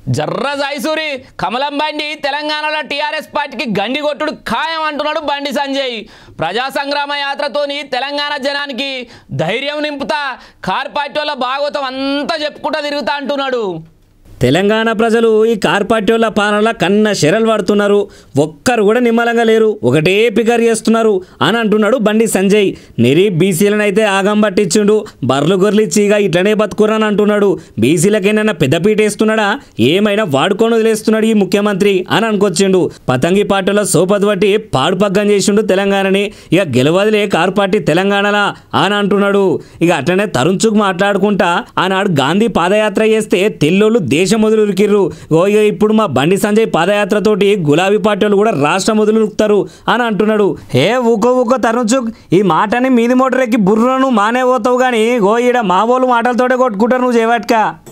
జర్ర జాయిసూరి కమలం బండి తెలంగాణలో టీఆర్ఎస్ పార్టీకి గండి కొట్టుడు ఖాయం అంటున్నాడు బండి సంజయ్ ప్రజా సంగ్రామ యాత్రతోని తెలంగాణ జనానికి ధైర్యం నింపుతా కార్ పార్టీ వాళ్ళ భాగవతం అంతా చెప్పుకుంటా తిరుగుతా అంటున్నాడు తెలంగాణ ప్రజలు ఈ కార్పాట్యోళ్ళ పాలనల కన్న శరలు పడుతున్నారు ఒక్కరు కూడా నిమ్మలంగా లేరు ఒకటే పికర్ చేస్తున్నారు అని అంటున్నాడు బండి సంజయ్ నెరి బీసీలను అయితే ఆగం పట్టించుండు బర్లు గొర్రెలు ఇచ్చిగా ఇట్లనే బతుకురని అంటున్నాడు బీసీలకైనా పెద్దపీట వేస్తున్నాడా ఏమైనా వాడుకొని వదిలేస్తున్నాడు ఈ ముఖ్యమంత్రి అని అనుకొచ్చిండు పతంగి పార్టీలో సోపతి బట్టి పాడుపగ్గం చేసిండు తెలంగాణని ఇక గెలవదిలే కారు పార్టీ తెలంగాణలా అని అంటున్నాడు ఇక అట్లనే తరుణ్చుకు మాట్లాడుకుంటా ఆనాడు గాంధీ పాదయాత్ర చేస్తే తెల్లోళ్ళు దేశం మొదలు ఉరికిర్రు ఓ ఇక ఇప్పుడు మా బండి సంజయ్ పాదయాత్రతోటి గులాబీ పార్టీ వాళ్ళు కూడా రాష్ట్రం మొదలు ఉరుకుతారు అని అంటున్నాడు ఏ ఊకో ఊకో తరుణ్చుక్ ఈ మాటని మీది మోటార్ ఎక్కి బుర్రను మానే పోతావు కానీ ఓ ఈడ మా వాళ్ళు మాటలతోటే కొట్టుకుంటారు నువ్వు చేయబట్టుకా